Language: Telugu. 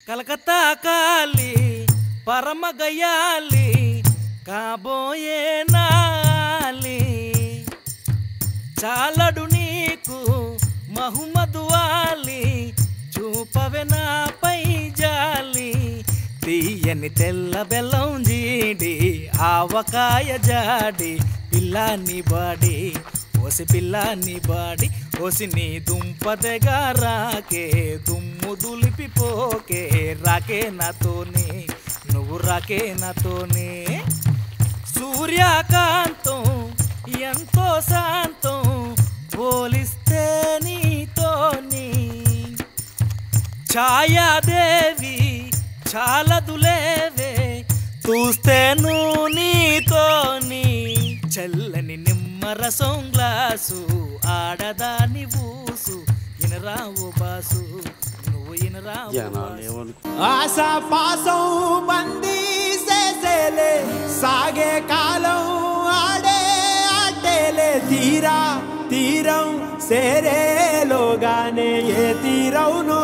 కలకత్తా కాలి పరమగయాలి కాబోయే నాలి చాలడు నీకు మహుమదు వాలి చూపవె నాపై జాలి తీయని తెల్ల బెల్లం జీడి ఆవకాయ జాడి పిల్లాని బాడి ఓసి పిల్లాని బాడి ఓసి నీ దుంపదెగా రాకే దుమ్ము దులిపిపోకే రాకే నాతోనే నువ్వు రాకే నాతోనే సూర్యకాంతం ఎంతో శాంతం పోలిస్తే నీతోని ఛాయాదేవి చాలదులేవే చూస్తేను నీతోని చల్లని నిమ్మరసం గ్లాసు ఆడదాని ఊసు ఇనరావు బాసు నువ్వు ఇనరావు జనాలు బాసు. ఏమనుకో ఆశ పాసం బందీ చేసేలే సాగే కాలం ఆడే ఆటేలే తీరా తీరం సేరేలోగానే ఏ తీరవునో